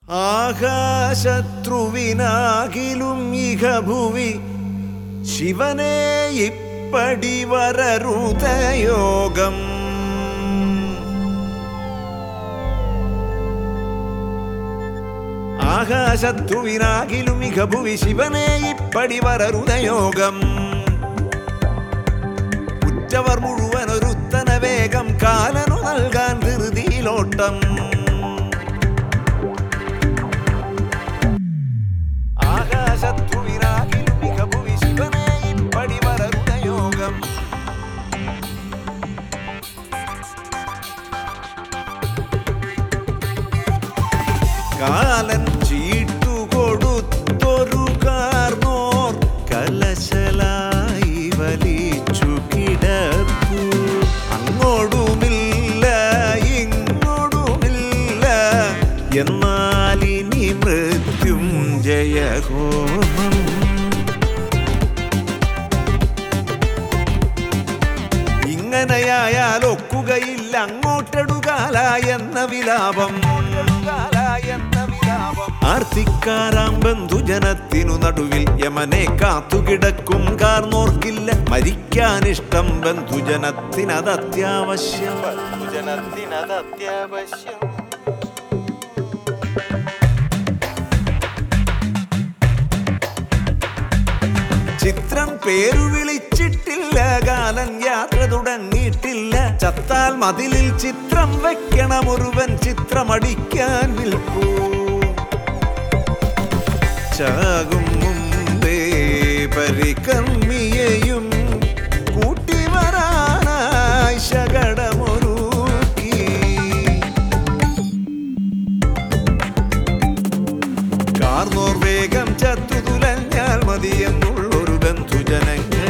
ആകാശത്രുവിനാകിലും ഇഹ ഭുവി ശിവനെ ഇപ്പടി വരരുതയോഗം ആകാശത്രുവിനാകിലും ഇഹ ഭുവി ശിവനെ ഇപ്പടി വരരുതയോഗം ഉറ്റവർ മുഴുവൻ ഒരുത്തന വേഗം കാലനു നൽകാൻ ധൃതിയിലോട്ടം ആകാശത്തുവിനാകിലും മിക ഭുവി ശിവനേ ഇപ്പടി വരരുതയോഗം കാലൻ ചീട്ടു കൊടുത്തൊരു കാർന്നോർ കലശലായി വലിച്ചു കിടപ്പു അങ്ങോട്ടുമില്ല ഇങ്ങോട്ടുമില്ല എന്നാലിനി മൃത്യുഞ്ജയഹോമം ഇങ്ങനെയായാൽ ഒക്കുകയില്ല അങ്ങോട്ടെടുകാല എന്ന വിലാപം ആർത്തിക്കാരാം ബന്ധുജനത്തിനു നടുവിൽ യമനെ കാത്തുകിടക്കും കാർന്നോർക്കില്ല മരിക്കാനിഷ്ടം ബന്ധുജനത്തിനത് അത്യാവശ്യം ബന്ധുജനത്തിനത് അത്യാവശ്യം ചിത്രം പേരു വിളിച്ചിട്ടില്ല കാലൻ യാത്ര തുടങ്ങിയിട്ടില്ല ചത്താൽ മതിലിൽ ചിത്രം വെക്കണം ഒരുവൻ ചിത്രമടിക്കാൻ നിൽക്കൂ ചാകും മുമ്പേ പരികർമ്മിയെയും കൂട്ടി വരാനായി ശകടമൊരുക്കി കാർന്നോർ വേഗം ചത്തു തുലഞ്ഞാൽ മതിയെന്നുള്ളൊരു ബന്ധുജനങ്ങൾ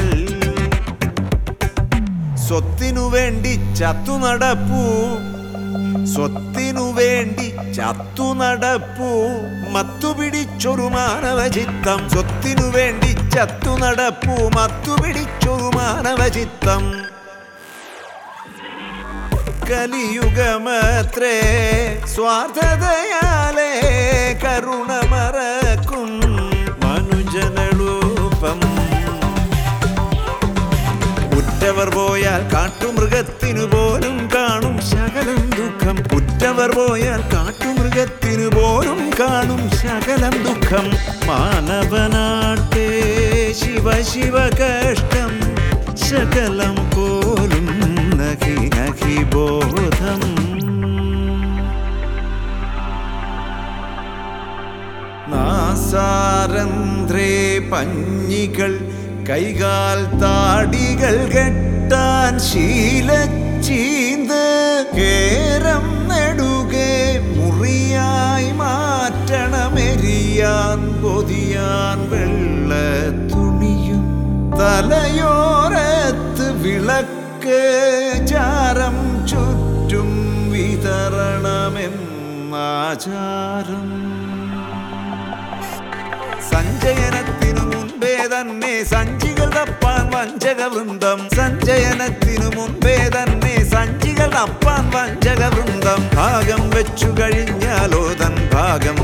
സ്വത്തിനു വേണ്ടി ചത്തു നടപ്പൂ സ്വത്തിനു വേണ്ടി ചത്തു നടപ്പൂ മത്തു പിടിച്ചൊരു മാനവചിത്തം സ്വത്തിനു വേണ്ടി ചത്തു നടപ്പൂ മത്തു പിടിച്ചൊരു മാനവചിത്തം കലിയുഗമത്രേ സ്വാർത്ഥതയാലേ കരുണ മറക്കും മനുജനളൂപം ഉറ്റവർ പോയാൽ കാട്ടുമൃഗത്തിനു പോലും കാണും ശകലം ദുഃഖം ഉറ്റവർ പോയാൽ കാട്ടുമൃഗത്തിനു പോലും കാണും ശകലം ദുഃഖം മാനവനാട്ടേ ശിവ ശിവ കഷ്ടം ശകലം പോലും നഹി നഹി ബോധം നാസാരന്ധ്രേ പഞ്ഞികൾ കൈകാൽ താടികൾ കെട്ടാൻ ശീലച്ചീന്ത് കേരം നെടുകെ മുറിയായി മാറ്റണമെരിയാൻ പൊതിയാൻ വെള്ള തുണിയും തലയോരത്ത് വിളക്ക് ചാരം ചുറ്റും വിതരണമെന്നാചാരം സഞ്ചയനത്തിനു മുൻപേ തന്നെ സഞ്ചികൾ തപ്പാൻ വഞ്ചക വൃന്ദം സഞ്ചയനത്തിനു മുൻപേ തന്നെ സഞ്ചികൾ തപ്പാൻ വഞ്ചക വൃന്ദം ഭാഗം വെച്ചു കഴിഞ്ഞാലോ തൻ ഭാഗം